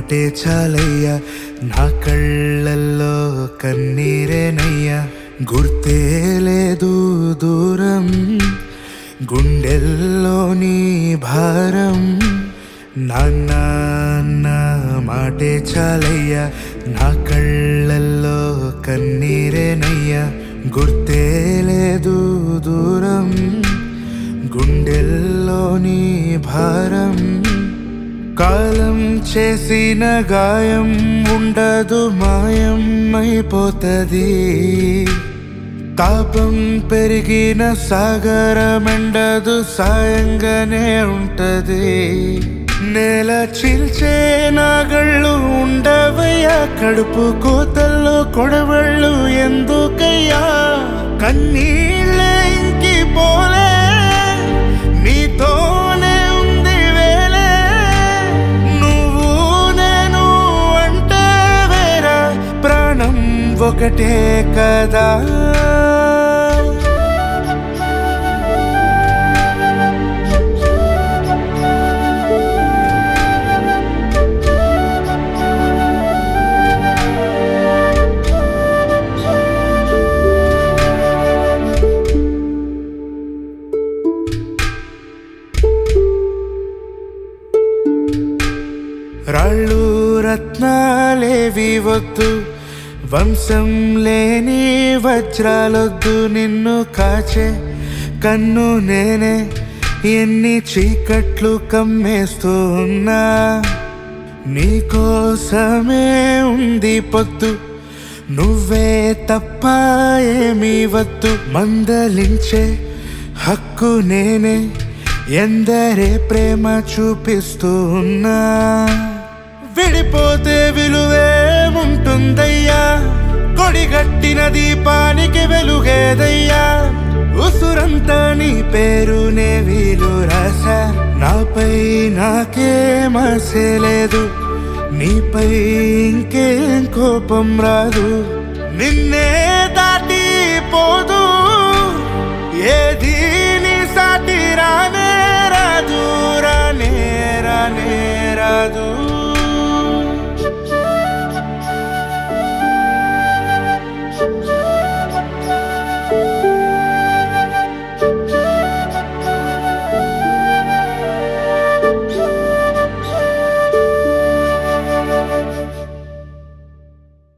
మాటే చాలయ్యా నా కళ్ళల్లో కన్నీరేనయ్యా గుర్తే లేదు దూరం గుండెల్లోని భారం నాన్న అన్న మాటే చాలయ్యా నా కళ్ళల్లో కన్నీరేనయ్యా గుర్తే లేదు దూరం గుండెల్లోని భారం కాలం చేసిన గాయం ఉండదు మాయం అయిపోతది తాపం పెరిగిన సాగరమెండదు సాయంగానే ఉంటది నేల చిల్చే నాగళ్ళు ఉండవయ్యా కడుపు కోతల్లో కొడవళ్ళు ఎందుకయ్యా కన్నీళ్ళే ఇంకి పోలే నీతోనే ఉంది వేలే నువ్వు నేను అంటే వేరా ప్రాణం ఒకటే కదా రాళ్ళు రత్నాలేవి వద్దు వంశం లేని వజ్రాలొద్దు నిన్ను కాచే కన్ను నేనే ఎన్ని చీకట్లు కమ్మేస్తూ ఉన్నా నీకోసమే ఉంది పొద్దు నువ్వే తప్ప ఏమీ వద్దు మందలించే హక్కు నేనే ఎందరే ప్రేమ చూపిస్తూ ఉన్నా విడిపోతే విలువేముంటుందయ్యా కొడిగట్టిన దీపానికి వెలుగేదయ్యా ఉసురంతా నీ పేరునే వీలు రాసా నాపై నాకే మసలేదు నీపై ఇంకేం కోపం రాదు నిన్నే దాటి పోదు ఏది